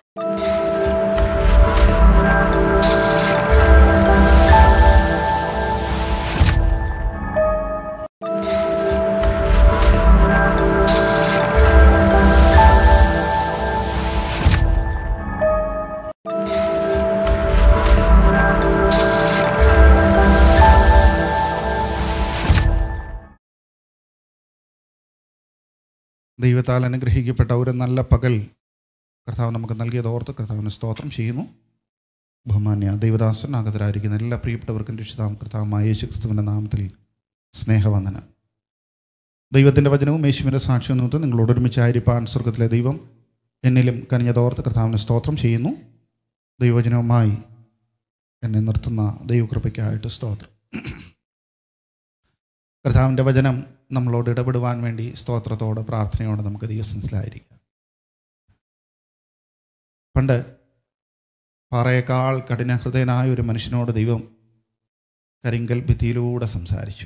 ദൈവത്താൽ അനുഗ്രഹിക്കപ്പെട്ട ഒരു നല്ല പകൽ കർത്താവ് നമുക്ക് നൽകിയത് ഓർത്ത് കർത്താവിന് സ്തോത്രം ചെയ്യുന്നു ബഹുമാന്യ ദൈവദാസൻ ആഗതരായിരിക്കുന്ന എല്ലാ പ്രിയപ്പെട്ടവർക്കും രക്ഷിതാം കർത്താവുമായ യേശു ക്രിസ്തുവിൻ്റെ നാമത്തിൽ സ്നേഹവന്ദന ദൈവത്തിൻ്റെ വചനവും യേശുവിൻ്റെ സാക്ഷ്യം നിമിത്തം നിങ്ങളോട് ഒരുമിച്ചായിരിക്കാൻ സ്വർഗത്തിലെ ദൈവം എന്നിലും കനിഞ്ഞതോർത്ത് കർത്താവിന് സ്തോത്രം ചെയ്യുന്നു ദൈവവചനവുമായി എന്നെ നിർത്തുന്ന ദൈവകൃപയ്ക്കായിട്ട് സ്തോത്രം കർത്താവിൻ്റെ വചനം നമ്മളോട് ഇടപെടുവാൻ വേണ്ടി സ്തോത്രത്തോടെ പ്രാർത്ഥനയോടെ നമുക്ക് ദിവസത്തിലായിരിക്കാം പണ്ട് പാറയേക്കാൾ കഠിനഹൃദയനായ ഒരു മനുഷ്യനോട് ദൈവം കരിങ്കൽ ഭിത്തിയിലൂടെ സംസാരിച്ചു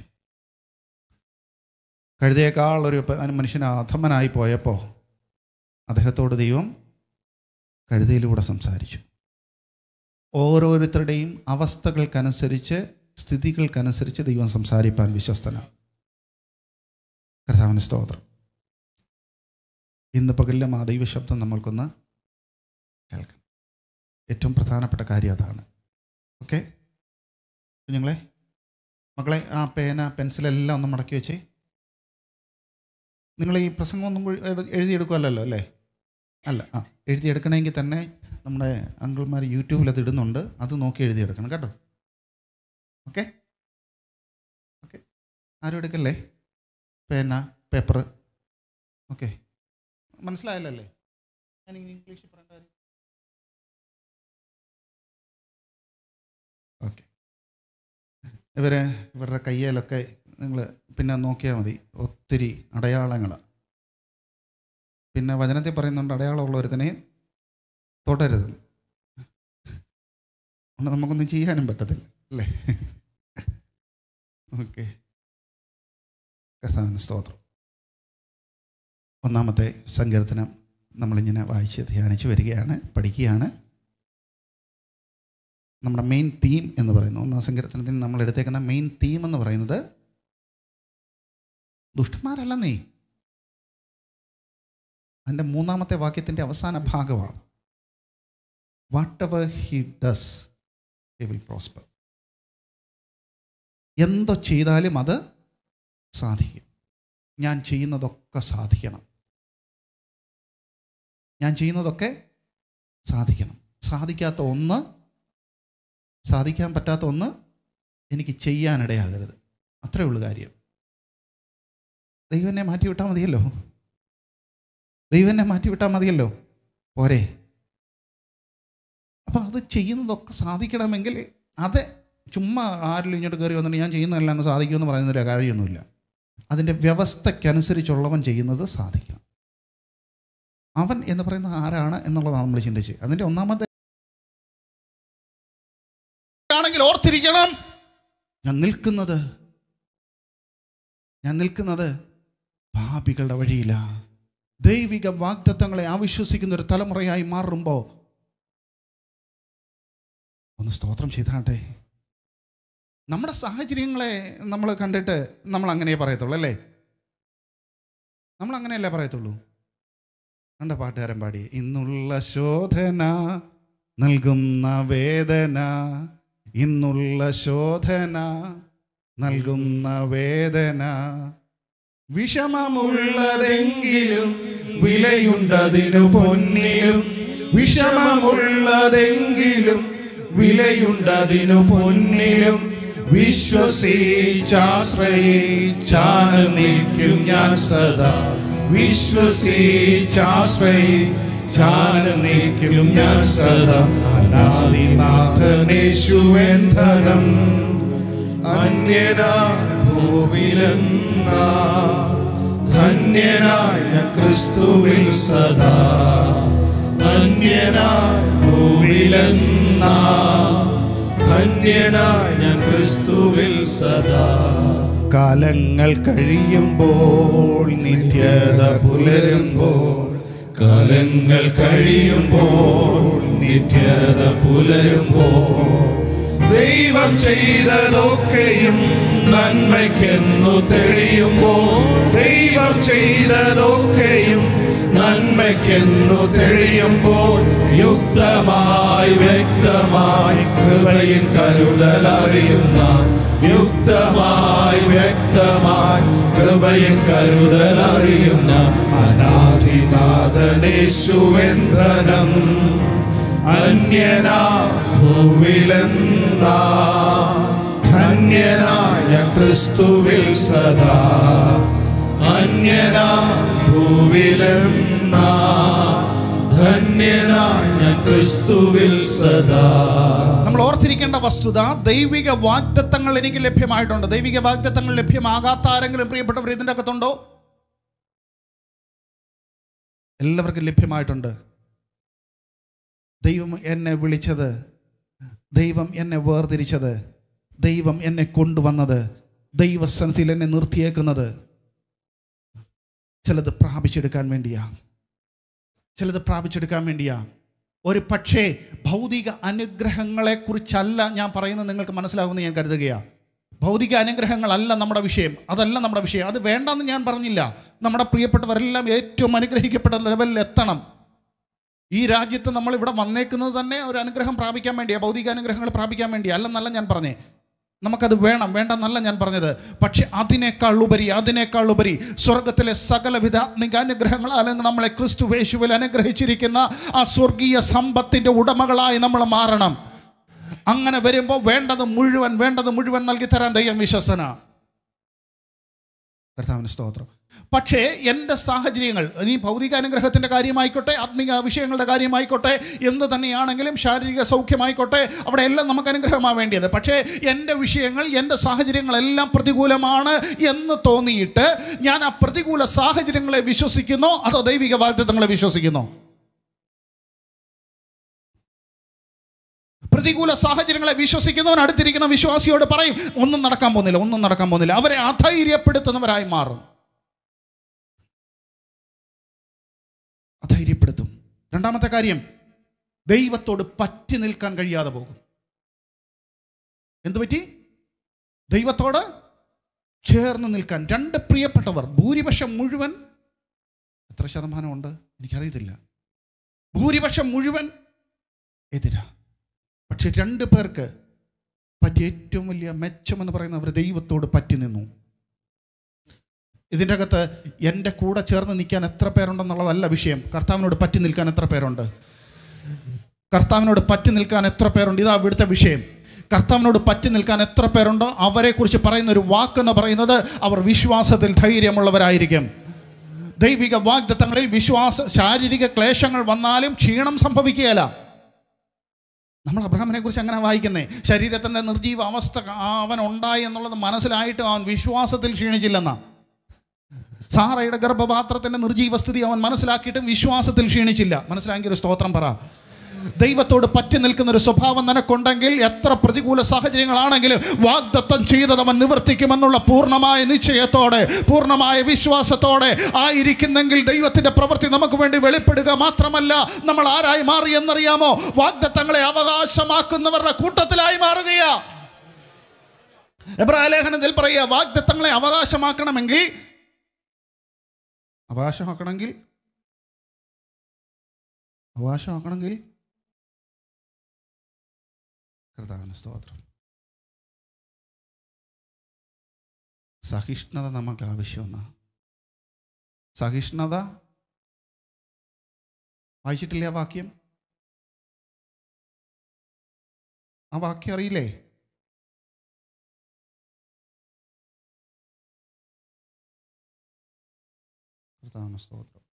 കഴുതയേക്കാൾ ഒരു പ- മനുഷ്യൻ അധമനായി പോയപ്പോൾ അദ്ദേഹത്തോട് ദൈവം കഴുതയിലൂടെ സംസാരിച്ചു ഓരോരുത്തരുടെയും അവസ്ഥകൾക്കനുസരിച്ച് സ്ഥിതികൾക്കനുസരിച്ച് ദൈവം സംസാരിപ്പാൻ വിശ്വസ്തനാണ് കർത്താവിന് സ്തോത്രം ഇന്ന് പകലിലും ആ ദൈവശബ്ദം നമ്മൾക്കൊന്ന് കേൾക്കാം ഏറ്റവും പ്രധാനപ്പെട്ട കാര്യം അതാണ് ഓക്കെ കുഞ്ഞുങ്ങളെ മക്കളെ ആ പേന പെൻസിലെല്ലാം ഒന്ന് മടക്കി വെച്ചേ നിങ്ങൾ ഈ പ്രസംഗമൊന്നും എഴു- എഴു- എഴുതിയെടുക്കുമല്ലോ അല്ലേ അല്ല ആ എഴുതിയെടുക്കണമെങ്കിൽ തന്നെ നമ്മുടെ അങ്കിൾമാർ യൂട്യൂബിൽ അത് ഇടുന്നുണ്ട് അത് നോക്കി എഴുതിയെടുക്കണം കേട്ടോ ഓക്കെ ഓക്കെ ആരും എടുക്കല്ലേ പേന പേപ്പർ ഓക്കെ മനസ്സിലായല്ലോ അല്ലേ ഞാൻ ഇംഗ്ലീഷിൽ പറയേണ്ട കാര്യം ഓക്കെ ഇവരെ ഇവരുടെ കയ്യിലൊക്കെ നിങ്ങൾ പിന്നെ നോക്കിയാൽ മതി ഒത്തിരി അടയാളങ്ങളാണ് പിന്നെ വചനത്തിൽ പറയുന്നുണ്ട് അടയാളമുള്ള ഒരുത്തനെ തുടരുത് അതുകൊണ്ട് നമുക്കൊന്നും ചെയ്യാനും പറ്റത്തില്ല അല്ലേ ഓക്കെ കർത്താവിന് സ്തോത്രം ഒന്നാമത്തെ സങ്കീർത്തനം നമ്മളിങ്ങനെ വായിച്ച് ധ്യാനിച്ച് വരികയാണ് പഠിക്കുകയാണ് നമ്മുടെ മെയിൻ തീം എന്ന് പറയുന്നത് ഒന്നാം സങ്കീർത്തനത്തിന് നമ്മൾ എടുത്തേക്കുന്ന മെയിൻ തീം എന്ന് പറയുന്നത് ദുഷ്ടന്മാരല്ല നീ അതിൻ്റെ മൂന്നാമത്തെ വാക്യത്തിൻ്റെ അവസാന ഭാഗമാണ് whatever he does he will prosper എന്തോ ചെയ്താലും അത് സാധിക്കും ഞാൻ ചെയ്യുന്നതൊക്കെ സാധിക്കണം ഞാൻ ചെയ്യുന്നതൊക്കെ സാധിക്കണം സാധിക്കാത്ത ഒന്ന് സാധിക്കാൻ പറ്റാത്ത ഒന്ന് എനിക്ക് ചെയ്യാനിടയാകരുത് അത്രേ ഉള്ളൂ കാര്യം ദൈവം എന്നെ മാറ്റിവിട്ടാൽ മതിയല്ലോ ദൈവം എന്നെ മാറ്റിവിട്ടാൽ മതിയല്ലോ പോരെ അപ്പം അത് ചെയ്യുന്നതൊക്കെ സാധിക്കണമെങ്കിൽ അത് ചുമ്മാ ആരിലും ഇങ്ങോട്ട് കയറി വന്നിട്ട് ഞാൻ ചെയ്യുന്നതെല്ലാം അങ്ങ് സാധിക്കുമെന്ന് പറയുന്നൊരു കാര്യമൊന്നുമില്ല അതിൻ്റെ വ്യവസ്ഥയ്ക്കനുസരിച്ചുള്ളവൻ ചെയ്യുന്നത് സാധിക്കണം അവൻ എന്ന് പറയുന്ന ആരാണ് എന്നുള്ളതാണ് നമ്മൾ ചിന്തിച്ച് അതിൻ്റെ ഒന്നാമത്തെ ആണെങ്കിൽ ഓർത്തിരിക്കണം ഞാൻ നിൽക്കുന്നത് ഞാൻ നിൽക്കുന്നത് പാപികളുടെ വഴിയില ദൈവിക വാഗ്ദത്തങ്ങളെ അവിശ്വസിക്കുന്ന ഒരു തലമുറയായി മാറുമ്പോൾ ഒന്ന് സ്തോത്രം ചെയ്താട്ടെ നമ്മുടെ സാഹചര്യങ്ങളെ നമ്മൾ കണ്ടിട്ട് നമ്മൾ അങ്ങനെ പറയത്തുള്ളൂ അല്ലേ നമ്മൾ അങ്ങനെയല്ലേ പറയത്തുള്ളൂ കണ്ട പാട്ടുകാരൻ പാടി ഇന്നുള്ള ശോധന നൽകുന്ന വേദന ഇന്നുള്ള ശോധന നൽകുന്ന വേദന വിഷമമുള്ളതെങ്കിലും വിലയുണ്ടതിനു പൊന്നിലും വിഷമമുള്ളതെങ്കിലും വിലയുണ്ടതിനു പൊന്നിലും വിശ്വസിച്ചാശ്രയിച്ചാണ് നിൽക്കും ഞാൻ സദാ വിശ്വസിച്ചാശ്രയിച്ചാണ് നിൽക്കും ഞാൻ സദാ അനാദിനാഥനേശുവൻ ധനം അന്യനാ ഭൂവിലെന്ന ധന്യനായ ക്രിസ്തുവിൽ സദാ അന്യനായ ഭൂവിലെന്ന ധന്യനായ ക്രിസ്തുവിൽ സദാ കാലങ്ങൾ കഴിയുമ്പോൾ നിത്യത പുലരുമ്പോൾ കാലങ്ങൾ കഴിയുമ്പോൾ നിത്യത പുലരുമ്പോൾ ദൈവം ചെയ്തതൊക്കെയും നന്മയ്ക്കെന്നു തെളിയുമ്പോൾ ദൈവം ചെയ്തതൊക്കെയും നന്മയ്ക്കെന്നു തെളിയുമ്പോൾ യുക്തമായി വ്യക്തമായി കൃപയിൽ കരുതലറിയുന്ന യുക്തമായി വ്യക്തമായി കൃപയിൽ കരുതലറിയുന്ന അനാദിനാഥനേശുവെന്ധനം അന്യനാ ഭൂവിലെന്നാ ധന്യനായ ക്രിസ്തുവിൽ സദാ അന്യനാ ഭൂവിലെന്നാ ധന്യനായ ക്രിസ്തുവിൽ സദാ നമ്മൾ ഓർത്തിരിക്കേണ്ട വസ്തുത ദൈവിക വാഗ്ദത്തങ്ങൾ എനിക്ക് ലഭ്യമായിട്ടുണ്ട് ദൈവിക വാഗ്ദത്തങ്ങൾ ലഭ്യമാകാത്ത ആരെങ്കിലും പ്രിയപ്പെട്ടവർ ഇതിൻ്റെ അകത്തുണ്ടോ എല്ലാവർക്കും ലഭ്യമായിട്ടുണ്ട് ദൈവം എന്നെ വിളിച്ചത് ദൈവം എന്നെ വേർതിരിച്ചത് ദൈവം എന്നെ കൊണ്ടുവന്നത് ദൈവസനത്തിൽ എന്നെ നിർത്തിയേക്കുന്നത് ചിലത് പ്രാപിച്ചെടുക്കാൻ വേണ്ടിയാ ചിലത് പ്രാപിച്ചെടുക്കാൻ വേണ്ടിയാ ഒരു പക്ഷേ ഭൗതിക അനുഗ്രഹങ്ങളെക്കുറിച്ചല്ല ഞാൻ പറയുന്നത് നിങ്ങൾക്ക് മനസ്സിലാകുമെന്ന് ഞാൻ കരുതുകയാണ് ഭൗതിക അനുഗ്രഹങ്ങളല്ല നമ്മുടെ വിഷയം അതല്ല നമ്മുടെ വിഷയം അത് വേണ്ടെന്ന് ഞാൻ പറഞ്ഞില്ല നമ്മുടെ പ്രിയപ്പെട്ടവരെല്ലാം ഏറ്റവും അനുഗ്രഹിക്കപ്പെട്ട ലെവലിൽ എത്തണം ഈ രാജ്യത്ത് നമ്മൾ ഇവിടെ വന്നേക്കുന്നത് തന്നെ ഒരു അനുഗ്രഹം പ്രാപിക്കാൻ വേണ്ടിയാണ് ഭൗതിക അനുഗ്രഹങ്ങൾ പ്രാപിക്കാൻ വേണ്ടി അല്ലെന്നല്ല ഞാൻ പറഞ്ഞേ നമുക്കത് വേണം വേണ്ടെന്നല്ല ഞാൻ പറഞ്ഞത് പക്ഷെ അതിനേക്കാൾ ഉപരി അതിനേക്കാൾ ഉപരി സ്വർഗത്തിലെ സകലവിധ ആത്മിക അനുഗ്രഹങ്ങൾ അല്ലെങ്കിൽ നമ്മളെ ക്രിസ്തു യേശുവിൽ അനുഗ്രഹിച്ചിരിക്കുന്ന ആ സ്വർഗീയ സമ്പത്തിൻ്റെ ഉടമകളായി നമ്മൾ മാറണം അങ്ങനെ വരുമ്പോൾ വേണ്ടത് മുഴുവൻ വേണ്ടത് മുഴുവൻ നൽകി തരാൻ ദൈവം വിശ്വസന കർത്താവിന് സ്തോത്രം പക്ഷേ എൻ്റെ സാഹചര്യങ്ങൾ ഇനി ഭൗതിക അനുഗ്രഹത്തിൻ്റെ കാര്യമായിക്കോട്ടെ ആത്മീക വിഷയങ്ങളുടെ കാര്യമായിക്കോട്ടെ എന്ത് തന്നെയാണെങ്കിലും ശാരീരിക സൗഖ്യമായിക്കോട്ടെ അവിടെ എല്ലാം നമുക്ക് അനുഗ്രഹമാണ് വേണ്ടിയത് പക്ഷേ എൻ്റെ വിഷയങ്ങൾ എൻ്റെ സാഹചര്യങ്ങളെല്ലാം പ്രതികൂലമാണ് എന്ന് തോന്നിയിട്ട് ഞാൻ ആ പ്രതികൂല സാഹചര്യങ്ങളെ വിശ്വസിക്കുന്നോ അതോ ദൈവിക വാഗ്ദത്തങ്ങളെ വിശ്വസിക്കുന്നോ പ്രതികൂല സാഹചര്യങ്ങളെ വിശ്വസിക്കുന്നവൻ അടുത്തിരിക്കുന്ന വിശ്വാസിയോട് പറയും ഒന്നും നടക്കാൻ പോകുന്നില്ല ഒന്നും നടക്കാൻ പോകുന്നില്ല അവരെ അധൈര്യപ്പെടുത്തുന്നവരായി മാറും അധൈര്യപ്പെടുത്തും രണ്ടാമത്തെ കാര്യം ദൈവത്തോട് പറ്റി നിൽക്കാൻ കഴിയാതെ പോകും എന്തു പറ്റി ദൈവത്തോട് ചേർന്ന് നിൽക്കാൻ രണ്ട് പ്രിയപ്പെട്ടവർ ഭൂരിപക്ഷം മുഴുവൻ എത്ര ശതമാനമുണ്ട് എനിക്കറിയത്തില്ല ഭൂരിപക്ഷം മുഴുവൻ എതിരാ പക്ഷെ രണ്ട് പേർക്ക് പറ്റിയ ഏറ്റവും വലിയ മെച്ചമെന്ന് പറയുന്നത് അവർ ദൈവത്തോട് പറ്റി നിന്നു ഇതിൻ്റെ അകത്ത് എൻ്റെ കൂടെ ചേർന്ന് നിൽക്കാൻ എത്ര പേരുണ്ടെന്നുള്ളതല്ല വിഷയം കർത്താവിനോട് പറ്റി നിൽക്കാൻ എത്ര പേരുണ്ട് കർത്താവിനോട് പറ്റി നിൽക്കാൻ എത്ര പേരുണ്ട് ഇതാ ഇവിടുത്തെ വിഷയം കർത്താവിനോട് പറ്റി നിൽക്കാൻ എത്ര പേരുണ്ടോ അവരെക്കുറിച്ച് പറയുന്ന ഒരു വാക്കെന്ന് പറയുന്നത് അവർ വിശ്വാസത്തിൽ ധൈര്യമുള്ളവരായിരിക്കും ദൈവിക വാഗ്ദത്തങ്ങളിൽ വിശ്വാസ ശാരീരിക ക്ലേശങ്ങൾ വന്നാലും ക്ഷീണം സംഭവിക്കുകയല്ല നമ്മൾ അബ്രഹാമിനെ കുറിച്ച് അങ്ങനെ വായിക്കുന്നേ ശരീരത്തിൻ്റെ നിർജീവ അവസ്ഥ അവൻ ഉണ്ടായി എന്നുള്ളത് മനസ്സിലായിട്ടും അവൻ വിശ്വാസത്തിൽ ക്ഷീണിച്ചില്ലെന്നാ സാറയുടെ ഗർഭപാത്രത്തിൻ്റെ നിർജീവസ്ഥിതി അവൻ മനസ്സിലാക്കിയിട്ടും വിശ്വാസത്തിൽ ക്ഷീണിച്ചില്ല മനസ്സിലാക്കിയ ഒരു സ്തോത്രം പറ ദൈവത്തോട് പറ്റി നിൽക്കുന്ന ഒരു സ്വഭാവം നിനക്കുണ്ടെങ്കിൽ എത്ര പ്രതികൂല സാഹചര്യങ്ങളാണെങ്കിലും വാഗ്ദത്തം ചെയ്തത് അവൻ നിവർത്തിക്കുമെന്നുള്ള പൂർണ്ണമായ നിശ്ചയത്തോടെ പൂർണ്ണമായ വിശ്വാസത്തോടെ ആയിരിക്കുന്നെങ്കിൽ ദൈവത്തിന്റെ പ്രവൃത്തി നമുക്ക് വേണ്ടി വെളിപ്പെടുക മാത്രമല്ല നമ്മൾ ആരായി മാറി എന്നറിയാമോ വാഗ്ദത്തങ്ങളെ അവകാശമാക്കുന്നവരുടെ കൂട്ടത്തിലായി മാറുകയാ എബ്രായ ലേഖനത്തിൽ പറയുക വാഗ്ദത്തങ്ങളെ അവകാശമാക്കണമെങ്കിൽ അവകാശമാക്കണമെങ്കിൽ അവകാശമാക്കണമെങ്കിൽ കർത്താവിന് സ്തോത്രം സഹിഷ്ണുത നമുക്ക് ആവശ്യമെന്ന സഹിഷ്ണുത വായിച്ചിട്ടില്ലേ ആ വാക്യം ആ വാക്യം അറിയില്ലേ കർത്താവിന് സ്തോത്രം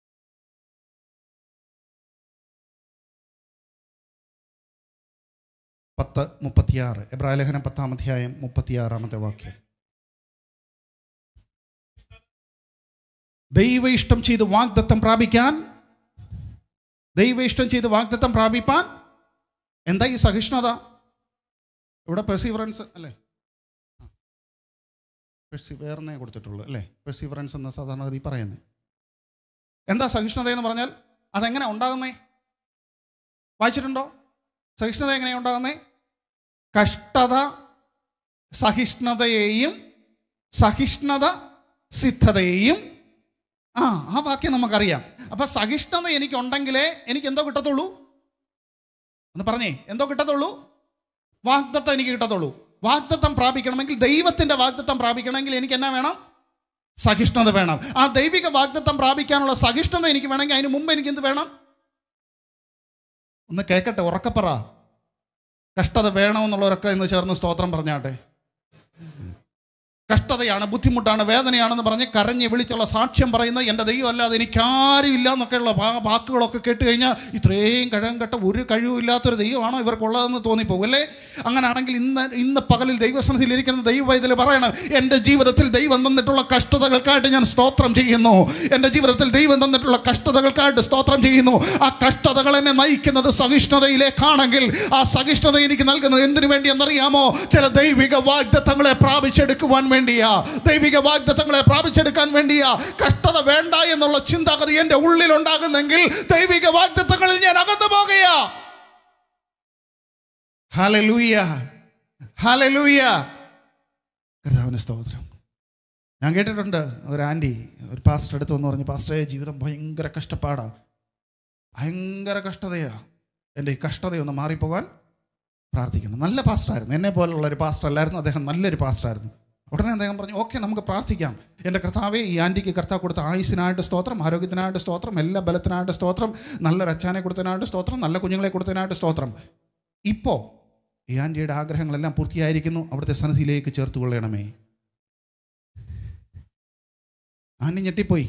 പത്ത് മുപ്പത്തിയാറ് എബ്രായ ലേഖനം പത്താം അധ്യായം മുപ്പത്തിയാറാമത്തെ വാക്യം ദൈവ ഇഷ്ടം ചെയ്ത് വാഗ്ദത്തം പ്രാപിക്കാൻ ദൈവ ഇഷ്ടം ചെയ്ത് വാഗ്ദത്തം പ്രാപിപ്പാൻ എന്താ ഈ സഹിഷ്ണുത ഇവിടെ പെർസീവറൻസ് അല്ലേ പെർസിവേർന്നേ കൊടുത്തിട്ടുള്ളൂ അല്ലേ പെർസീവറൻസ് എന്ന സാധാരണഗതി പറയുന്നത് എന്താ സഹിഷ്ണുത എന്ന് പറഞ്ഞാൽ അതെങ്ങനെ ഉണ്ടാകുന്നേ വായിച്ചിട്ടുണ്ടോ സഹിഷ്ണുത എങ്ങനെയാണ് ഉണ്ടാകുന്നേ കഷ്ടത സഹിഷ്ണുതയെയും സഹിഷ്ണുത സിദ്ധതയെയും ആ ആ വാക്യം നമുക്കറിയാം അപ്പൊ സഹിഷ്ണുത എനിക്കുണ്ടെങ്കിലേ എനിക്ക് എന്തോ കിട്ടത്തുള്ളൂ ഒന്ന് പറഞ്ഞേ എന്തോ കിട്ടത്തുള്ളൂ വാഗ്ദത്തം എനിക്ക് കിട്ടത്തുള്ളൂ വാഗ്ദത്തം പ്രാപിക്കണമെങ്കിൽ ദൈവത്തിന്റെ വാഗ്ദത്തം പ്രാപിക്കണമെങ്കിൽ എനിക്ക് എന്നാ വേണം സഹിഷ്ണുത വേണം ആ ദൈവിക വാഗ്ദത്തം പ്രാപിക്കാനുള്ള സഹിഷ്ണുത എനിക്ക് വേണമെങ്കിൽ അതിന് മുമ്പ് എനിക്ക് എന്ത് വേണം ഒന്ന് കേൾക്കട്ടെ ഉറക്കപ്പറ കഷ്ടത വേണമെന്നുള്ളവരൊക്കെ ഇന്ന് ചേർന്ന് സ്തോത്രം പറഞ്ഞാട്ടെ കഷ്ടതയാണ് ബുദ്ധിമുട്ടാണ് വേദനയാണെന്ന് പറഞ്ഞ് കരഞ്ഞ് വിളിച്ചുള്ള സാക്ഷ്യം പറയുന്ന എൻ്റെ ദൈവം അല്ലാതെ എനിക്കാരും ഇല്ല എന്നൊക്കെയുള്ള വാ- വാക്കുകളൊക്കെ കേട്ട് കഴിഞ്ഞാൽ ഇത്രയും കഴകം കെട്ട ഒരു കഴിവില്ലാത്തൊരു ദൈവമാണോ ഇവർക്കുള്ളതെന്ന് തോന്നിപ്പോകും അല്ലേ അങ്ങനെയാണെങ്കിൽ ഇന്ന് ഇന്ന് പകലിൽ ദൈവസന്നിധിയിൽ ഇരിക്കുന്ന ദൈവവൈദ്യൽ പറയണം എൻ്റെ ജീവിതത്തിൽ ദൈവം തന്നിട്ടുള്ള കഷ്ടതകൾക്കായിട്ട് ഞാൻ സ്തോത്രം ചെയ്യുന്നു എൻ്റെ ജീവിതത്തിൽ ദൈവം തന്നിട്ടുള്ള കഷ്ടതകൾക്കായിട്ട് സ്തോത്രം ചെയ്യുന്നു ആ കഷ്ടതകൾ എന്നെ നയിക്കുന്നത് സഹിഷ്ണുതയിലേക്കാണെങ്കിൽ ആ സഹിഷ്ണുത എനിക്ക് നൽകുന്നത് എന്തിനു വേണ്ടി എന്നറിയാമോ ചില ദൈവിക വാഗ്ദത്തങ്ങളെ പ്രാപിച്ചെടുക്കുവാൻ വേണ്ടിയാ ദൈവിക വാഗ്ദത്തങ്ങളെ പ്രാപിച്ചെടുക്കാൻ വേണ്ടിയാ കഷ്ടത വേണ്ട എന്നുള്ള ചിന്താഗതി എൻ്റെ ഉള്ളിൽ ഉണ്ടാകുന്നെങ്കിൽ ദൈവിക വാഗ്ദത്തങ്ങളിൽ ഞാൻ അകന്നു പോകുകയാ ഹലലൂയ ഹലലൂയ കർത്താവിന് സ്തോത്രം ഞാൻ കേട്ടിട്ടുണ്ട് ഒരു ആൻറ്റി ഒരു പാസ്റ്റർ അടുത്ത് വന്ന് പറഞ്ഞു പാസ്റ്ററെ ജീവിതം ഭയങ്കര കഷ്ടപ്പാടാ ഭയങ്കര കഷ്ടതയാ എൻ്റെ ഈ കഷ്ടതയൊന്ന് മാറിപ്പോകാൻ പ്രാർത്ഥിക്കണം നല്ല പാസ്റ്ററായിരുന്നു എന്നെ പോലുള്ള ഒരു പാസ്റ്റർ അല്ലായിരുന്നു അദ്ദേഹം നല്ലൊരു പാസ്റ്ററായിരുന്നു ഉടനെ അദ്ദേഹം പറഞ്ഞു ഓക്കെ നമുക്ക് പ്രാർത്ഥിക്കാം എൻ്റെ കർത്താവെ ഈ ആൻറ്റിക്ക് കർത്താവ് കൊടുത്ത ആയുസിനായിട്ട് സ്തോത്രം ആരോഗ്യത്തിനായിട്ട് സ്തോത്രം എല്ലാ ബലത്തിനായിട്ട് സ്തോത്രം നല്ലൊരു അച്ഛനെ കൊടുത്തതിനായിട്ട് സ്തോത്രം നല്ല കുഞ്ഞുങ്ങളെ കൊടുത്തതിനായിട്ട് സ്തോത്രം ഇപ്പോൾ ഈ ആൻറ്റിയുടെ ആഗ്രഹങ്ങളെല്ലാം പൂർത്തിയായിരിക്കുന്നു അവിടുത്തെ സന്നിധിയിലേക്ക് ചേർത്ത് കൊള്ളണമേ ആൻറ്റി ഞെട്ടിപ്പോയി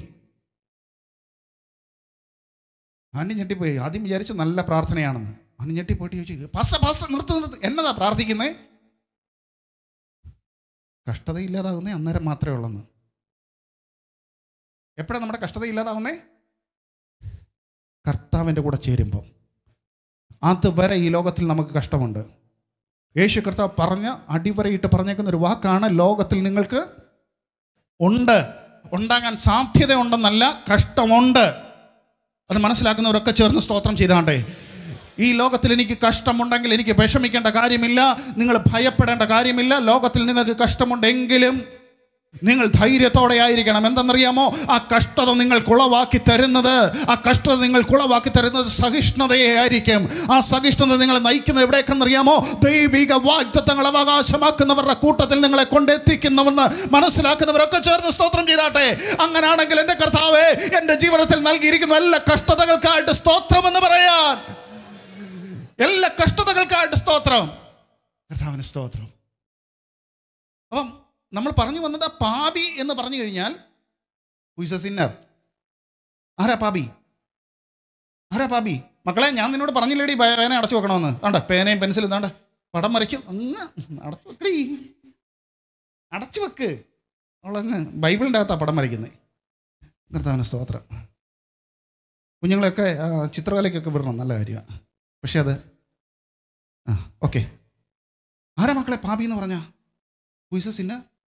ആൻറ്റി ഞെട്ടിപ്പോയി ആദ്യം വിചാരിച്ച് നല്ല പ്രാർത്ഥനയാണെന്ന് ആൻറ്റി ഞെട്ടിപ്പോയിട്ട് ചോദിച്ചു പാസ്റ്റർ പാസ്റ്റർ നിർത്ത് നിർത്ത് എന്നതാ പ്രാർത്ഥിക്കുന്നേ കഷ്ടത ഇല്ലാതാകുന്നേ അന്നേരം മാത്രമേ ഉള്ളെന്ന് എപ്പോഴാണ് നമ്മുടെ കഷ്ടത ഇല്ലാതാവുന്നേ കർത്താവിൻ്റെ കൂടെ ചേരുമ്പം അതുവരെ ഈ ലോകത്തിൽ നമുക്ക് കഷ്ടമുണ്ട് യേശു കർത്താവ് പറഞ്ഞ അടിവരയിട്ട് പറഞ്ഞേക്കുന്ന ഒരു വാക്കാണ് ലോകത്തിൽ നിങ്ങൾക്ക് ഉണ്ട് ഉണ്ടാകാൻ സാധ്യതയുണ്ടെന്നല്ല കഷ്ടമുണ്ട് അത് മനസ്സിലാക്കുന്നവരൊക്കെ ചേർന്ന് സ്തോത്രം ചെയ്താണ്ടേ ഈ ലോകത്തിൽ എനിക്ക് കഷ്ടമുണ്ടെങ്കിൽ എനിക്ക് വിഷമിക്കേണ്ട കാര്യമില്ല നിങ്ങൾ ഭയപ്പെടേണ്ട കാര്യമില്ല ലോകത്തിൽ നിങ്ങൾക്ക് കഷ്ടമുണ്ടെങ്കിലും നിങ്ങൾ ധൈര്യത്തോടെ ആയിരിക്കണം എന്തെന്നറിയാമോ ആ കഷ്ടത നിങ്ങൾ കുളവാക്കി തരുന്നത് ആ കഷ്ടത നിങ്ങൾ കുളവാക്കി തരുന്നത് സഹിഷ്ണുതയെ ആയിരിക്കും ആ സഹിഷ്ണുത നിങ്ങളെ നയിക്കുന്നത് എവിടേക്കെന്നറിയാമോ ദൈവിക വാഗ്ദത്തങ്ങൾ അവകാശമാക്കുന്നവരുടെ കൂട്ടത്തിൽ നിങ്ങളെ കൊണ്ടെത്തിക്കുന്നുവെന്ന് മനസ്സിലാക്കുന്നവരൊക്കെ ചേർന്ന് സ്തോത്രം ചെയ്താട്ടെ അങ്ങനാണെങ്കിൽ എൻ്റെ കർത്താവേ എൻ്റെ ജീവിതത്തിൽ നൽകിയിരിക്കുന്ന എല്ലാ കഷ്ടതകൾക്കായിട്ട് സ്തോത്രം എന്ന് പറയാൻ എല്ലാ കഷ്ടതകൾക്കായിട്ട് സ്തോത്രം കർത്താവിന് സ്തോത്രം അപ്പം നമ്മൾ പറഞ്ഞു വന്നത് പാപി എന്ന് പറഞ്ഞു കഴിഞ്ഞാൽ ഹുയിസ് എ സിന്നർ ആരാ പാപി ആരാ പാപി മക്കളെ ഞാൻ നിന്നോട് പറഞ്ഞില്ലേടി പേ- പേന അടച്ചു വെക്കണമെന്ന് താണ്ട പേനയും പെൻസിലും താണ്ട പടം വരയ്ക്കും അങ്ങ് അടച്ചു വെക്കടി അടച്ചു വെക്ക് അവളങ്ങ് ബൈബിളിൻ്റെ അകത്താണ് പടം വരയ്ക്കുന്നത് കർത്താവിന് സ്തോത്രം കുഞ്ഞുങ്ങളെയൊക്കെ ആ, ചിത്രകലയ്ക്കൊക്കെ വിടണം നല്ല കാര്യമാണ് പക്ഷെ അത് ആ ഓക്കെ ആരാ മക്കളെ പാപി എന്ന് പറഞ്ഞ who is sinner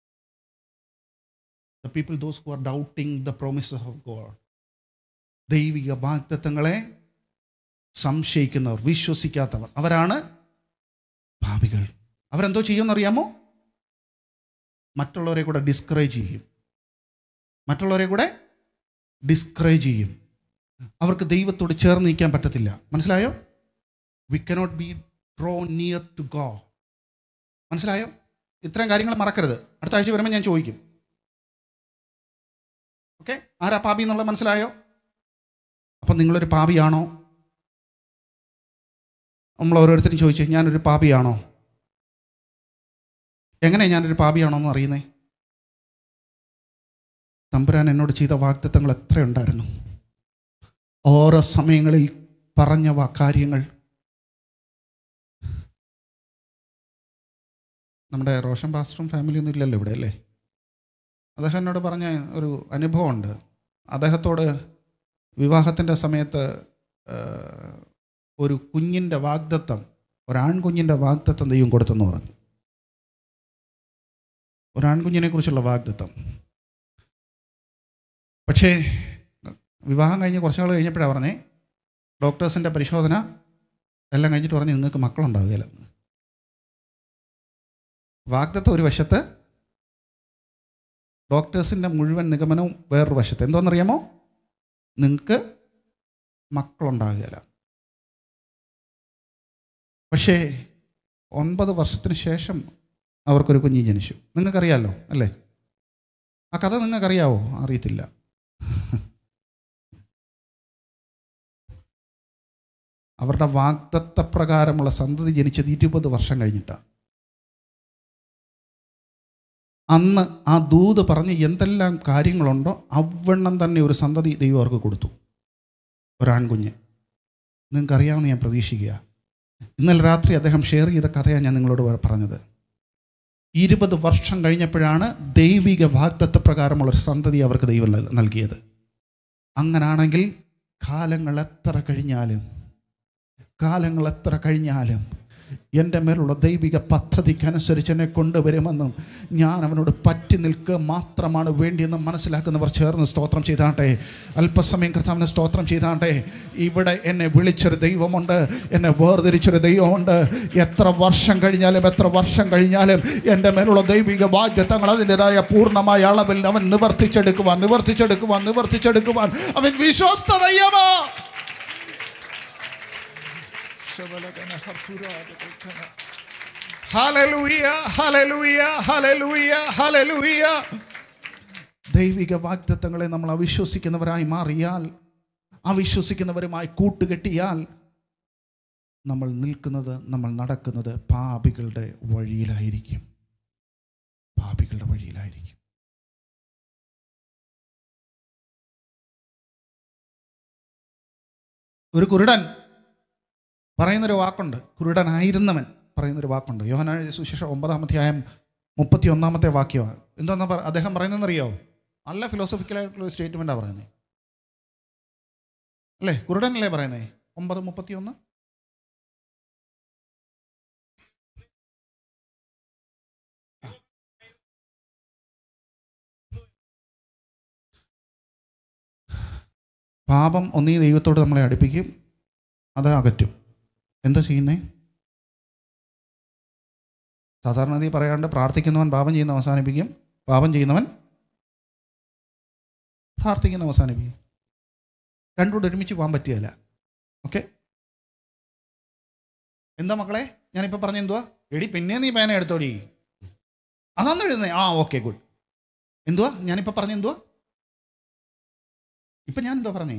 the people those who are doubting the promises of God ദൈവിക വാഗ്ദത്തങ്ങളെ സംശയിക്കുന്നവർ വിശ്വസിക്കാത്തവർ അവരാണ് പാപികൾ അവരെന്തോ ചെയ്യുമെന്നറിയാമോ മറ്റുള്ളവരെ കൂടെ ഡിസ്കറേജ് ചെയ്യും മറ്റുള്ളവരെ കൂടെ ഡിസ്കറേജ് ചെയ്യും അവർക്ക് ദൈവത്തോട് ചേർന്ന് നിൽക്കാൻ പറ്റത്തില്ല മനസ്സിലായോ we cannot be draw near to go മനസ്സിലായോ ഇത്തരം കാര്യങ്ങൾ മറക്കരുത് അടുത്ത ആഴ്ച വരുമ്പോൾ ഞാൻ ചോദിക്കും ഓക്കെ ആരാ പാപി എന്നുള്ളത് മനസ്സിലായോ അപ്പം നിങ്ങളൊരു പാപിയാണോ നമ്മൾ ഓരോരുത്തരും ചോദിച്ചു ഞാനൊരു പാപിയാണോ എങ്ങനെ ഞാനൊരു പാപിയാണോ എന്ന് അറിയുന്നേ തമ്പുരാൻ എന്നോട് ചെയ്ത വാഗ്ദത്തങ്ങൾ എത്രയുണ്ടായിരുന്നു ഓരോ സമയങ്ങളിൽ പറഞ്ഞ വാ കാര്യങ്ങൾ നമ്മുടെ റോഷൻ പാസ്റ്ററും ഫാമിലിയൊന്നും ഇല്ലല്ലോ ഇവിടെ അല്ലേ അദ്ദേഹം എന്നോട് പറഞ്ഞ ഒരു അനുഭവമുണ്ട് അദ്ദേഹത്തോട് വിവാഹത്തിൻ്റെ സമയത്ത് ആ, ഒരു കുഞ്ഞിൻ്റെ വാഗ്ദത്തം ഒരാൺകുഞ്ഞിൻ്റെ വാഗ്ദത്തം ദൈവം കൊടുത്തെന്ന് പറഞ്ഞു ഒരാൺകുഞ്ഞിനെ കുറിച്ചുള്ള വാഗ്ദത്തം പക്ഷേ വിവാഹം കഴിഞ്ഞ് കുറച്ച് നാൾ കഴിഞ്ഞപ്പോഴാണ് പറഞ്ഞേ ഡോക്ടേഴ്സിൻ്റെ പരിശോധന എല്ലാം കഴിഞ്ഞിട്ട് പറഞ്ഞ് നിങ്ങൾക്ക് മക്കളുണ്ടാവുകയില്ലെന്ന് വാഗ്ദത്ത ഒരു വശത്ത് ഡോക്ടേഴ്സിൻ്റെ മുഴുവൻ നിഗമനവും വേറൊരു വശത്ത് എന്തോന്നറിയാമോ നിങ്ങൾക്ക് മക്കളുണ്ടാകുകയില്ല പക്ഷേ ഒൻപത് വർഷത്തിന് ശേഷം അവർക്കൊരു കുഞ്ഞ് ജനിച്ചു നിങ്ങൾക്കറിയാമല്ലോ അല്ലേ ആ കഥ നിങ്ങൾക്കറിയാവോ അറിയത്തില്ല അവരുടെ വാഗ്ദത്ത പ്രകാരമുള്ള സന്തതി ജനിച്ചത് ഇരുപത് വർഷം കഴിഞ്ഞിട്ടാണ് അന്ന് ആ ദൂത് പറഞ്ഞ് എന്തെല്ലാം കാര്യങ്ങളുണ്ടോ അവണ്ണം തന്നെ ഒരു സന്തതി ദൈവം അവർക്ക് കൊടുത്തു ഒരാൺകുഞ്ഞ് നിങ്ങൾക്കറിയാമെന്ന് ഞാൻ പ്രതീക്ഷിക്കുക ഇന്നലെ രാത്രി അദ്ദേഹം ഷെയർ ചെയ്ത കഥയാണ് ഞാൻ നിങ്ങളോട് പറഞ്ഞത് ഇരുപത് വർഷം കഴിഞ്ഞപ്പോഴാണ് ദൈവിക വാഗ്ദത്ത പ്രകാരമുള്ള ഒരു സന്തതി അവർക്ക് ദൈവം നൽ- നൽകിയത് അങ്ങനാണെങ്കിൽ കാലങ്ങൾ എത്ര കഴിഞ്ഞാലും കാലങ്ങൾ എത്ര കഴിഞ്ഞാലും എൻ്റെ മേലുള്ള ദൈവിക പദ്ധതിക്കനുസരിച്ച് എന്നെ കൊണ്ടുവരുമെന്നും ഞാൻ അവനോട് പറ്റി നിൽക്കുക മാത്രമാണ് വേണ്ടിയെന്നും മനസ്സിലാക്കുന്നവർ ചേർന്ന് സ്തോത്രം ചെയ്താട്ടെ അല്പസമയം കർത്താവിനെ സ്തോത്രം ചെയ്താട്ടെ ഇവിടെ എന്നെ വിളിച്ചൊരു ദൈവമുണ്ട് എന്നെ വേർതിരിച്ചൊരു ദൈവമുണ്ട് എത്ര വർഷം കഴിഞ്ഞാലും എത്ര വർഷം കഴിഞ്ഞാലും എൻ്റെ മേലുള്ള ദൈവിക ബാധ്യതകൾ അതിൻ്റെതായ പൂർണ്ണമായ അളവിൽ അവൻ നിവർത്തിച്ചെടുക്കുവാൻ നിവർത്തിച്ചെടുക്കുവാൻ നിവർത്തിച്ചെടുക്കുവാൻ അവൻ വിശ്വസ്തതയ്യമാ ഹല്ലേലൂയ ഹല്ലേലൂയ ഹല്ലേലൂയ ഹല്ലേലൂയ ദൈവിക വാഗ്ദത്തങ്ങളെ നമ്മൾ അവിശ്വസിക്കുന്നവരായി മാറിയാൽ അവിശ്വസിക്കുന്നവരുമായി കൂട്ടുകെട്ടിയാൽ നമ്മൾ നിൽക്കുന്നത് നമ്മൾ നടക്കുന്നത് പാപികളുടെ വഴിയിലായിരിക്കും പാപികളുടെ വഴിയിലായിരിക്കും ഒരു കുരുടൻ പറയുന്നൊരു വാക്കുണ്ട് കുരുടനായിരുന്നവൻ പറയുന്നൊരു വാക്കുണ്ട് യോഹനായ സുശേഷം ഒമ്പതാം അധ്യായം മുപ്പത്തി ഒന്നാമത്തെ വാക്യമാണ് എന്താണെന്ന് പറ- അദ്ദേഹം പറയുന്നതെന്നറിയോ നല്ല ഫിലോസഫിക്കലായിട്ടുള്ള സ്റ്റേറ്റ്മെൻറ്റാണ് പറയുന്നത് അല്ലേ കുരുടനല്ലേ പറയുന്നേ ഒമ്പത് മുപ്പത്തി ഒന്ന് പാപം ഒന്നീ ദൈവത്തോട് നമ്മളെ അടുപ്പിക്കും അത് അകറ്റും എന്താ ചെയ്യുന്നേ സാധാരണ നീ പറയാണ്ട് പ്രാർത്ഥിക്കുന്നവൻ പാപം ചെയ്യുന്ന അവസാനിപ്പിക്കും പാപം ചെയ്യുന്നവൻ പ്രാർത്ഥിക്കുന്ന അവസാനിപ്പിക്കും രണ്ടുകൂടെ ഒരുമിച്ച് പോകാൻ പറ്റുകയില്ല ഓക്കെ എന്താ മക്കളെ ഞാനിപ്പോൾ പറഞ്ഞ എന്തുവാ എടി പിന്നെ നീ പേന എടുത്തോടി അതാന്ന് എഴുതുന്നേ ആ ഓക്കെ ഗുഡ് എന്തുവാ ഞാനിപ്പോൾ പറഞ്ഞ എന്തുവാ ഇപ്പം ഞാൻ എന്തുവാ പറഞ്ഞേ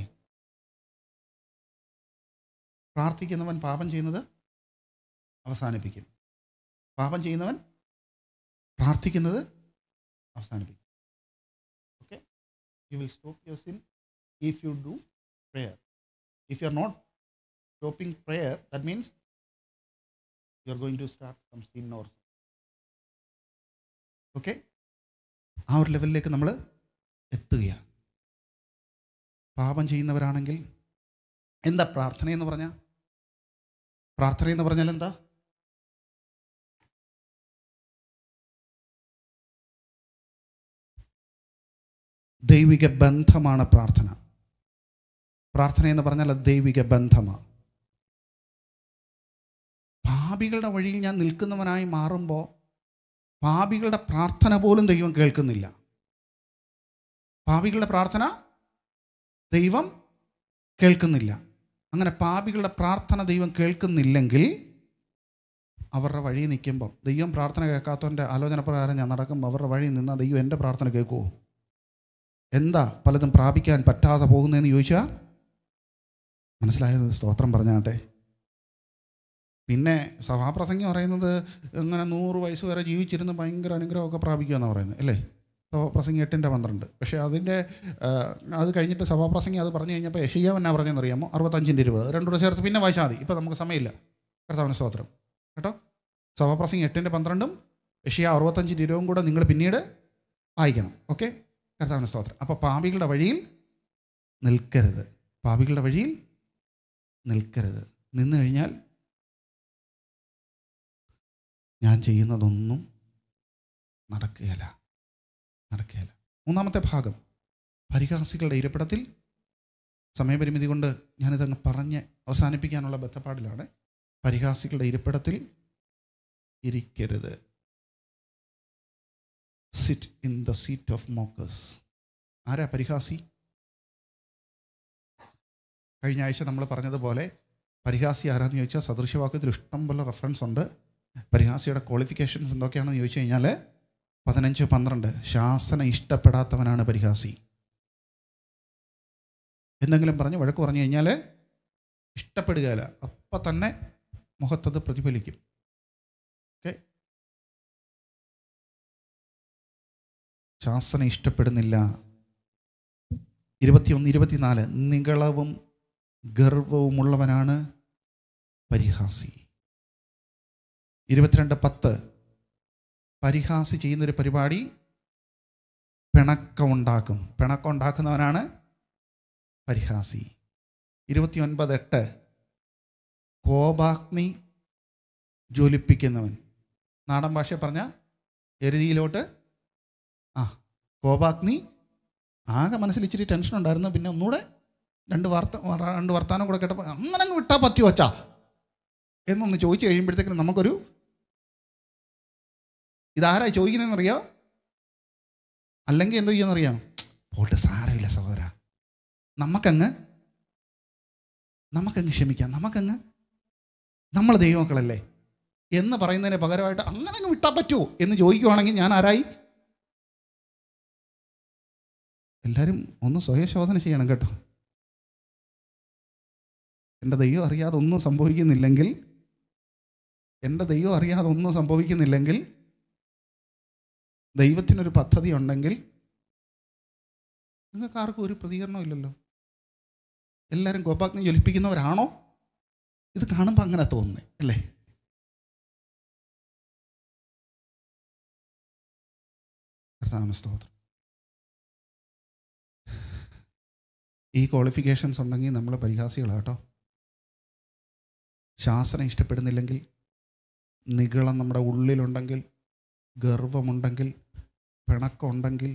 പ്രാർത്ഥിക്കുന്നവൻ പാപം ചെയ്യുന്നത് അവസാനിപ്പിക്കും പാപം ചെയ്യുന്നവൻ പ്രാർത്ഥിക്കുന്നത് അവസാനിപ്പിക്കും okay you will stop your sin if you do prayer if you are not stopping prayer that means you are going to start some sin or okay ആ ഒരു ലെവലിലേക്ക് നമ്മൾ എത്തുകയാണ് പാപം ചെയ്യുന്നവരാണെങ്കിൽ എന്താ പ്രാർത്ഥന എന്ന് പറഞ്ഞാൽ പ്രാർത്ഥന എന്ന് പറഞ്ഞാൽ എന്താ ദൈവിക ബന്ധമാണ് പ്രാർത്ഥന പ്രാർത്ഥന എന്ന് പറഞ്ഞാൽ അത് ദൈവിക ബന്ധമാണ് പാപികളുടെ വഴിയിൽ ഞാൻ നിൽക്കുന്നവനായി മാറുമ്പോൾ പാപികളുടെ പ്രാർത്ഥന പോലും ദൈവം കേൾക്കുന്നില്ല പാപികളുടെ പ്രാർത്ഥന ദൈവം കേൾക്കുന്നില്ല അങ്ങനെ പാപികളുടെ പ്രാർത്ഥന ദൈവം കേൾക്കുന്നില്ലെങ്കിൽ അവരുടെ വഴി നിൽക്കുമ്പം ദൈവം പ്രാർത്ഥന കേൾക്കാത്തവൻ്റെ ആലോചന പ്രകാരം ഞാൻ നടക്കുമ്പോൾ അവരുടെ വഴി നിന്നാൽ ദൈവം എൻ്റെ പ്രാർത്ഥന കേൾക്കുമോ എന്താ പലതും പ്രാപിക്കാൻ പറ്റാതെ പോകുന്നതെന്ന് ചോദിച്ചാൽ മനസ്സിലായത് സ്തോത്രം പറഞ്ഞാട്ടെ പിന്നെ സഭാപ്രസംഗി പറയുന്നത് ഇങ്ങനെ നൂറ് വയസ്സ് വരെ ജീവിച്ചിരുന്ന് ഭയങ്കര അനുഗ്രഹമൊക്കെ പ്രാപിക്കുമെന്നാണ് പറയുന്നത് അല്ലേ സഭാപ്രസംഗി എട്ടിൻ്റെ പന്ത്രണ്ട് പക്ഷേ അതിൻ്റെ ആ, അത് കഴിഞ്ഞിട്ട് സഭാപ്രസംഗി അത് പറഞ്ഞു കഴിഞ്ഞപ്പോൾ യശയ്യാവ് എന്നാ പറഞ്ഞതെന്ന് അറിയാമോ അറുപത്തഞ്ചിൻ്റെ ഇരുപത് രണ്ടുകൂടെ ചേർത്ത് പിന്നെ വായിച്ചാൽ മതി ഇപ്പോൾ നമുക്ക് സമയമില്ല കർത്താവിന് സ്തോത്രം കേട്ടോ സഭാപ്രസംഗി എട്ടിൻ്റെ പന്ത്രണ്ടും യശയ്യ അറുപത്തഞ്ചിൻ്റെ ഇരുപതും കൂടെ നിങ്ങൾ പിന്നീട് വായിക്കണം ഓക്കെ കർത്താവിന് സ്തോത്രം അപ്പോൾ പാപികളുടെ വഴിയിൽ നിൽക്കരുത് പാപികളുടെ വഴിയിൽ നിൽക്കരുത് നിന്ന് കഴിഞ്ഞാൽ ഞാൻ ചെയ്യുന്നതൊന്നും നടക്കുകയില്ല നടക്കുകയില്ല മൂന്നാമത്തെ ഭാഗം പരിഹാസികളുടെ ഇരിപ്പിടത്തിൽ സമയപരിമിതി കൊണ്ട് ഞാനിതങ്ങ് പറഞ്ഞ് അവസാനിപ്പിക്കാനുള്ള ബന്ധപ്പാടിലാണ് പരിഹാസികളുടെ ഇരിപ്പിടത്തിൽ ഇരിക്കരുത് sit in the seat of mockers ആരാ പരിഹാസി കഴിഞ്ഞ ആഴ്ച നമ്മൾ പറഞ്ഞതുപോലെ പരിഹാസി ആരാന്ന് ചോദിച്ചാൽ സദൃശവാക്യത്തിൽ ഇഷ്ടം പോലെ റെഫറൻസ് ഉണ്ട് പരിഹാസിയുടെ ക്വാളിഫിക്കേഷൻസ് എന്തൊക്കെയാണെന്ന് ചോദിച്ചു കഴിഞ്ഞാൽ പതിനഞ്ച് പന്ത്രണ്ട് ശാസന ഇഷ്ടപ്പെടാത്തവനാണ് പരിഹാസി എന്തെങ്കിലും പറഞ്ഞ് വഴക്ക് പറഞ്ഞു കഴിഞ്ഞാൽ ഇഷ്ടപ്പെടുകയില്ല അപ്പം തന്നെ മുഖത്തത് പ്രതിഫലിക്കും ഓക്കെ ശാസന ഇഷ്ടപ്പെടുന്നില്ല ഇരുപത്തിയൊന്ന് ഇരുപത്തിനാല് നികളവും ഗർവവുമുള്ളവനാണ് പരിഹാസി ഇരുപത്തിരണ്ട് പത്ത് പരിഹാസി ചെയ്യുന്നൊരു പരിപാടി പിണക്കം ഉണ്ടാക്കും പിണക്കം ഉണ്ടാക്കുന്നവനാണ് പരിഹാസി ഇരുപത്തി ഒൻപത് എട്ട് കോപാഗ്നി ജ്വലിപ്പിക്കുന്നവൻ നാടൻ ഭാഷ പറഞ്ഞ എരുതിയിലോട്ട് ആ കോപാഗ്നി ആകെ മനസ്സിൽ ഇച്ചിരി ടെൻഷൻ ഉണ്ടായിരുന്നു പിന്നെ ഒന്നുകൂടെ രണ്ട് വാർത്ത രണ്ട് വർത്താനം കൂടെ കേട്ടപ്പോൾ അങ്ങനെ അങ്ങ് വിട്ടാൽ പറ്റുമോ അച്ഛാ എന്നൊന്ന് ചോദിച്ചു കഴിയുമ്പോഴത്തേക്കും നമുക്കൊരു ഇതാരായി ചോദിക്കുന്നതെന്നറിയാം അല്ലെങ്കിൽ എന്തോ ചെയ്യുമെന്നറിയാം പോട്ട് സാരമില്ല സഹോദര നമുക്കങ്ങ് നമുക്കങ്ങ് ക്ഷമിക്കാം നമുക്കങ്ങ് നമ്മൾ ദൈവമക്കളല്ലേ എന്ന് പറയുന്നതിന് പകരമായിട്ട് അങ്ങനെ അങ്ങ് വിട്ടാൽ പറ്റുമോ എന്ന് ചോദിക്കുവാണെങ്കിൽ ഞാൻ ആരായി എല്ലാവരും ഒന്ന് സ്വയശോധന ചെയ്യണം കേട്ടോ എൻ്റെ ദൈവം അറിയാതെ ഒന്നും സംഭവിക്കുന്നില്ലെങ്കിൽ എൻ്റെ ദൈവം അറിയാതെ ഒന്നും സംഭവിക്കുന്നില്ലെങ്കിൽ ദൈവത്തിനൊരു പദ്ധതി ഉണ്ടെങ്കിൽ നിങ്ങൾക്ക് ആർക്കും ഒരു പ്രതികരണവും ഇല്ലല്ലോ എല്ലാവരും കോപാഗ്നി ജ്വലിപ്പിക്കുന്നവരാണോ ഇത് കാണുമ്പോൾ അങ്ങനെ തോന്നുന്നേ അല്ലേ കർത്താവിന് സ്തോത്രം ഈ ക്വാളിഫിക്കേഷൻസ് ഉണ്ടെങ്കിൽ നമ്മൾ പരിഹാസികളാട്ടോ ശാസന ഇഷ്ടപ്പെടുന്നില്ലെങ്കിൽ നികളം നമ്മുടെ ഉള്ളിലുണ്ടെങ്കിൽ ഗർവമുണ്ടെങ്കിൽ പിണക്കമുണ്ടെങ്കിൽ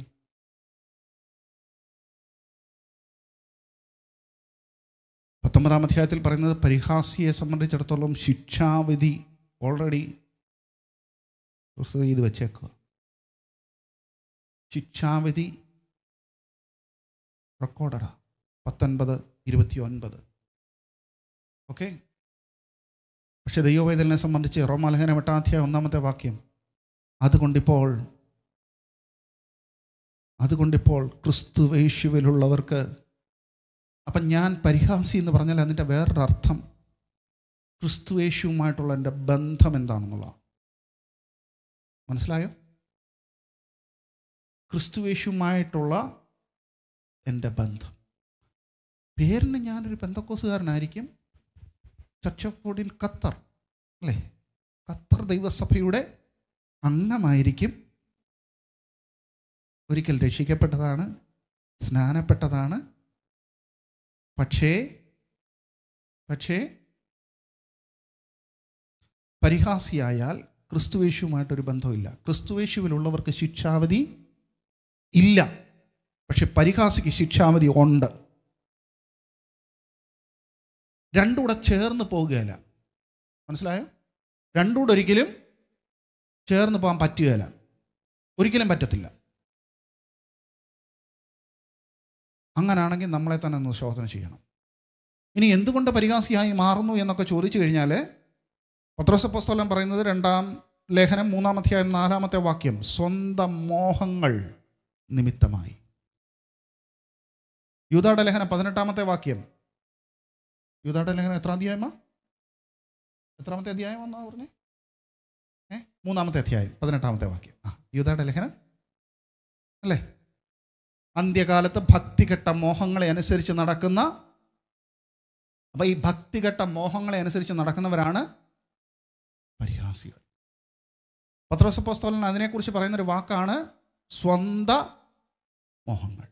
പത്തൊമ്പതാം അധ്യായത്തിൽ പറയുന്നത് പരിഹാസിയെ സംബന്ധിച്ചിടത്തോളം ശിക്ഷാവിധി ഓൾറെഡി ചെയ്ത് വെച്ചേക്കുക ശിക്ഷാവിധി റെക്കോർഡറാ പത്തൊൻപത് ഇരുപത്തി ഒൻപത് ഓക്കെ പക്ഷെ ദൈവവേദനെ സംബന്ധിച്ച് റോമാലേഖനം എട്ടാധ്യായ ഒന്നാമത്തെ വാക്യം അതുകൊണ്ടിപ്പോൾ അതുകൊണ്ടിപ്പോൾ ക്രിസ്തുവേശുവിലുള്ളവർക്ക് അപ്പം ഞാൻ പരിഹാസി എന്ന് പറഞ്ഞാൽ അതിൻ്റെ വേറൊരർത്ഥം ക്രിസ്തുവേശുവുമായിട്ടുള്ള എൻ്റെ ബന്ധം എന്താണെന്നുള്ള മനസ്സിലായോ ക്രിസ്തുവേശുവുമായിട്ടുള്ള എൻ്റെ ബന്ധം പേരിന് ഞാനൊരു ബന്ധക്കോസുകാരനായിരിക്കും church of God in Qatar അല്ലേ ഖത്തർ ദൈവസഭയുടെ അംഗമായിരിക്കും ഒരിക്കൽ രക്ഷിക്കപ്പെട്ടതാണ് സ്നാനപ്പെട്ടതാണ് പക്ഷേ പക്ഷേ പരിഹാസിയായാൽ ക്രിസ്തുവേശുവുമായിട്ടൊരു ബന്ധമില്ല ക്രിസ്തുവേശുവിലുള്ളവർക്ക് ശിക്ഷാവധി ഇല്ല പക്ഷെ പരിഹാസിക്ക് ശിക്ഷാവധി ഉണ്ട് രണ്ടും കൂടെ ചേർന്ന് പോകുകയില്ല മനസ്സിലായോ രണ്ടും കൂടെ ഒരിക്കലും ചേർന്ന് പോകാൻ പറ്റുകയില്ല ഒരിക്കലും പറ്റത്തില്ല അങ്ങനാണെങ്കിൽ നമ്മളെ തന്നെ ഒന്ന് ശോധന ചെയ്യണം ഇനി എന്തുകൊണ്ട് പരിഹാസിയായി മാറുന്നു എന്നൊക്കെ ചോദിച്ചു കഴിഞ്ഞാൽ പത്രോസപ്പോസ്തലം പറയുന്നത് രണ്ടാം ലേഖനം മൂന്നാം അധ്യായം നാലാമത്തെ വാക്യം സ്വന്തം മോഹങ്ങൾ നിമിത്തമായി യൂതാടെ ലേഖനം പതിനെട്ടാമത്തെ വാക്യം യൂതാടെ ലേഖനം എത്ര അധ്യായമാ എത്രാമത്തെ അധ്യായം എന്നാ പറഞ്ഞേ ഏ മൂന്നാമത്തെ അധ്യായം പതിനെട്ടാമത്തെ വാക്യം ആ യൂതാടെ ലേഖനം അല്ലേ അന്ത്യകാലത്ത് ഭക്തികെട്ട മോഹങ്ങളെ അനുസരിച്ച് നടക്കുന്ന അപ്പം ഈ ഭക്തികെട്ട മോഹങ്ങളെ അനുസരിച്ച് നടക്കുന്നവരാണ് പരിഹാസികൾ പത്രോസപ്പോസ്തോലൻ അതിനെക്കുറിച്ച് പറയുന്നൊരു വാക്കാണ് സ്വന്ത മോഹങ്ങൾ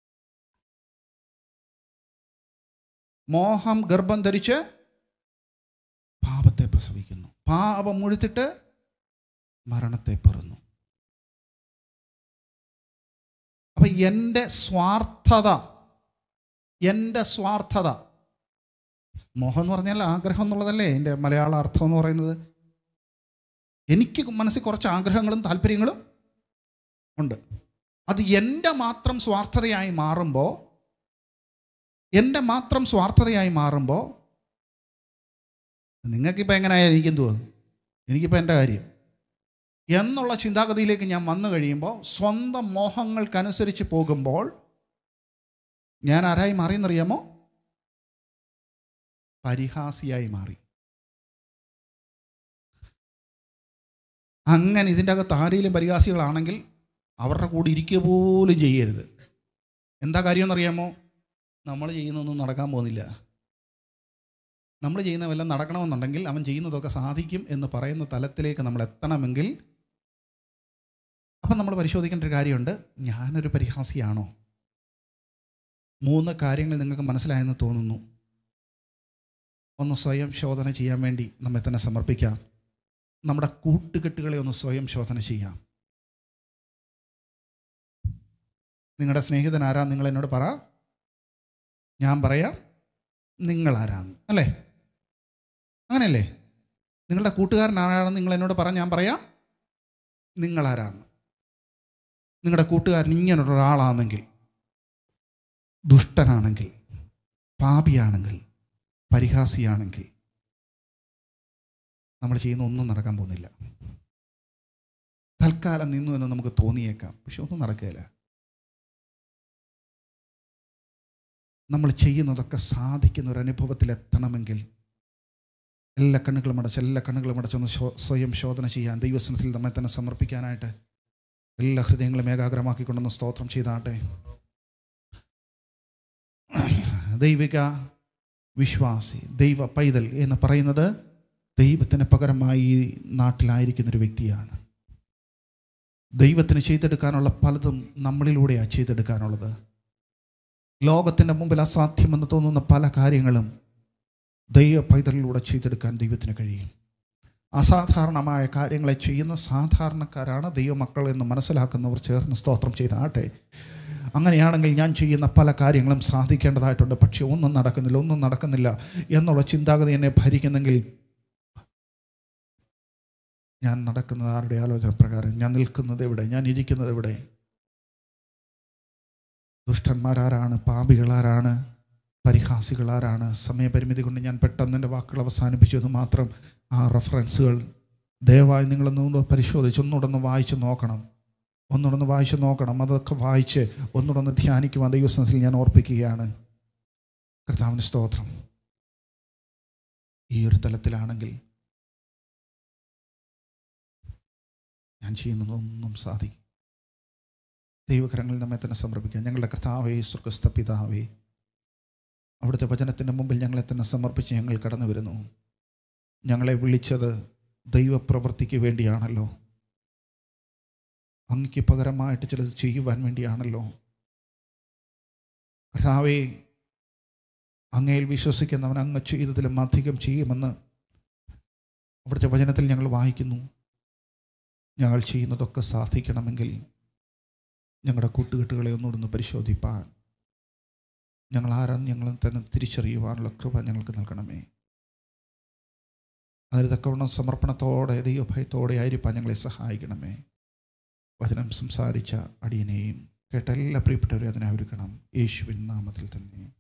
മോഹം ഗർഭം ധരിച്ച് പാപത്തെ പ്രസവിക്കുന്നു പാപം മുഴുത്തിട്ട് മരണത്തെ പെറുന്നു അപ്പൊ എൻ്റെ സ്വാർത്ഥത എൻ്റെ സ്വാർത്ഥത മോഹം എന്ന് പറഞ്ഞാൽ ആഗ്രഹം എന്നുള്ളതല്ലേ എൻ്റെ മലയാള അർത്ഥം എന്ന് പറയുന്നത് എനിക്ക് മനസ്സിൽ കുറച്ച് ആഗ്രഹങ്ങളും താല്പര്യങ്ങളും ഉണ്ട് അത് എൻ്റെ മാത്രം സ്വാർത്ഥതയായി മാറുമ്പോൾ എൻ്റെ മാത്രം സ്വാർത്ഥതയായി മാറുമ്പോൾ നിങ്ങൾക്കിപ്പോൾ എങ്ങനെയായിരിക്കും തോന്നുന്നു എനിക്കിപ്പോൾ എൻ്റെ കാര്യം എന്നുള്ള ചിന്താഗതിയിലേക്ക് ഞാൻ വന്നു കഴിയുമ്പോൾ സ്വന്തം മോഹങ്ങൾക്കനുസരിച്ച് പോകുമ്പോൾ ഞാൻ ആരായി മാറിയെന്നറിയാമോ പരിഹാസിയായി മാറി അങ്ങനെ ഇതിൻ്റെ അകത്ത് ആരെങ്കിലും പരിഹാസികളാണെങ്കിൽ അവരുടെ കൂടെ ഇരിക്കുക പോലും ചെയ്യരുത് എന്താ കാര്യമെന്നറിയാമോ നമ്മൾ ചെയ്യുന്നൊന്നും നടക്കാൻ പോകുന്നില്ല നമ്മൾ ചെയ്യുന്ന വല്ലതും നടക്കണമെന്നുണ്ടെങ്കിൽ അവൻ ചെയ്യുന്നതൊക്കെ സാധിക്കും എന്ന് പറയുന്ന തലത്തിലേക്ക് നമ്മൾ എത്തണമെങ്കിൽ അപ്പം നമ്മൾ പരിശോധിക്കേണ്ട ഒരു കാര്യമുണ്ട് ഞാനൊരു പരിഹാസിയാണോ മൂന്ന് കാര്യങ്ങൾ നിങ്ങൾക്ക് മനസ്സിലായെന്ന് തോന്നുന്നു ഒന്ന് സ്വയം ശോധന ചെയ്യാൻ വേണ്ടി നമ്മെ തന്നെ സമർപ്പിക്കാം നമ്മുടെ കൂട്ടുകെട്ടുകളെ ഒന്ന് സ്വയം ശോധന ചെയ്യാം നിങ്ങളുടെ സ്നേഹിതൻ ആരാ നിങ്ങൾ എന്നോട് പറ ഞാൻ പറയാം നിങ്ങൾ ആരാന്ന് അല്ലേ അങ്ങനെയല്ലേ നിങ്ങളുടെ കൂട്ടുകാരൻ ആരാണെന്ന് നിങ്ങൾ എന്നോട് പറ ഞാൻ പറയാം നിങ്ങൾ ആരാന്ന് നിങ്ങളുടെ കൂട്ടുകാരൻ ഇങ്ങനൊരാളാണെങ്കിൽ ദുഷ്ടനാണെങ്കിൽ പാപിയാണെങ്കിൽ പരിഹാസിയാണെങ്കിൽ നമ്മൾ ചെയ്യുന്ന ഒന്നും നടക്കാൻ പോകുന്നില്ല തൽക്കാലം നിന്നു എന്ന് നമുക്ക് തോന്നിയേക്കാം പക്ഷെ ഒന്നും നടക്കുകയില്ല നമ്മൾ ചെയ്യുന്നതൊക്കെ സാധിക്കുന്ന ഒരു അനുഭവത്തിൽ എത്തണമെങ്കിൽ എല്ലാ കണ്ണുകളും അടച്ച് എല്ലാ കണ്ണുകളും അടച്ചൊന്ന് ശോ സ്വയം ശോധന ചെയ്യാൻ ദൈവസനത്തിൽ നമ്മെ തന്നെ സമർപ്പിക്കാനായിട്ട് എല്ലാ ഹൃദയങ്ങളും ഏകാഗ്രമാക്കിക്കൊണ്ടൊന്ന് സ്തോത്രം ചെയ്താട്ടെ ദൈവിക വിശ്വാസി ദൈവ പൈതൽ എന്ന് പറയുന്നത് ദൈവത്തിന് പകരമായി ഈ നാട്ടിലായിരിക്കുന്നൊരു വ്യക്തിയാണ് ദൈവത്തിന് ചെയ്തെടുക്കാനുള്ള പലതും നമ്മളിലൂടെയാണ് ചെയ്തെടുക്കാനുള്ളത് ലോകത്തിൻ്റെ മുമ്പിൽ അസാധ്യമെന്ന് തോന്നുന്ന പല കാര്യങ്ങളും ദൈവ പൈതലിലൂടെ ചെയ്തെടുക്കാൻ ദൈവത്തിന് കഴിയും അസാധാരണമായ കാര്യങ്ങളെ ചെയ്യുന്ന സാധാരണക്കാരാണ് ദൈവമക്കൾ എന്ന് മനസ്സിലാക്കുന്നവർ ചേർന്ന് സ്തോത്രം ചെയ്താട്ടെ അങ്ങനെയാണെങ്കിൽ ഞാൻ ചെയ്യുന്ന പല കാര്യങ്ങളും സാധിക്കേണ്ടതായിട്ടുണ്ട് പക്ഷേ ഒന്നും നടക്കുന്നില്ല ഒന്നും നടക്കുന്നില്ല എന്നുള്ള ചിന്താഗതി എന്നെ ഭരിക്കുന്നെങ്കിൽ ഞാൻ നടക്കുന്നത് ആരുടെ ആലോചന പ്രകാരം ഞാൻ നിൽക്കുന്നത് എവിടെ ഞാൻ ഇരിക്കുന്നത് എവിടെ ദുഷ്ടന്മാരാരാണ് പാപികളാരാണ് പരിഹാസികളാരാണ് സമയപരിമിതി കൊണ്ട് ഞാൻ പെട്ടെന്ന് എൻ്റെ വാക്കുകൾ അവസാനിപ്പിച്ചു എന്ന് മാത്രം ആ റെഫറൻസുകൾ ദയവായി നിങ്ങളൊന്നുകൂടെ പരിശോധിച്ച് ഒന്നുകൂടെ ഒന്ന് വായിച്ച് നോക്കണം ഒന്നുകൂടെ ഒന്ന് വായിച്ച് നോക്കണം അതൊക്കെ വായിച്ച് ഒന്നുകൂടെ ഒന്ന് ധ്യാനിക്കുവാൻ ദൈവസ്ഥാനത്തിൽ ഞാൻ ഓർപ്പിക്കുകയാണ് കർത്താവിന് സ്തോത്രം ഈ ഒരു തലത്തിലാണെങ്കിൽ ഞാൻ ചെയ്യുന്നതൊന്നും സാധിക്കും ദൈവകരങ്ങളിൽ നമ്മെ തന്നെ സമർപ്പിക്കാം ഞങ്ങളുടെ കർത്താവേ സ്വർഗസ്ഥ പിതാവേ അവിടുത്തെ വചനത്തിൻ്റെ മുമ്പിൽ ഞങ്ങളെ തന്നെ സമർപ്പിച്ച് ഞങ്ങൾ കടന്നു വരുന്നു ഞങ്ങളെ വിളിച്ചത് ദൈവപ്രവൃത്തിക്ക് വേണ്ടിയാണല്ലോ അങ്ങക്ക് പകരമായിട്ട് ചിലത് ചെയ്യുവാൻ വേണ്ടിയാണല്ലോ കർത്താവേ അങ്ങയിൽ വിശ്വസിക്കുന്നവൻ അങ്ങ് ചെയ്തതിലും അധികം ചെയ്യുമെന്ന് അവിടുത്തെ വചനത്തിൽ ഞങ്ങൾ വായിക്കുന്നു ഞങ്ങൾ ചെയ്യുന്നതൊക്കെ സാധിക്കണമെങ്കിൽ ഞങ്ങളുടെ കൂട്ടുകെട്ടുകളെ ഒന്നുകൂടെ പരിശോധിപ്പാൻ ഞങ്ങൾ ആരാന്ന് ഞങ്ങൾ തന്നെ തിരിച്ചറിയുവാനുള്ള കൃപ ഞങ്ങൾക്ക് നൽകണമേ അതിന് തക്കവണ്ണം സമർപ്പണത്തോടെ ദൈവഭയത്തോടെ ആയിരിക്കാൻ ഞങ്ങളെ സഹായിക്കണമേ വചനം സംസാരിച്ച അടിയനെയും കേട്ട എല്ലാ പ്രിയപ്പെട്ടവരെ അതിനെ ഒരുക്കണം യേശുവിൻ നാമത്തിൽ തന്നെ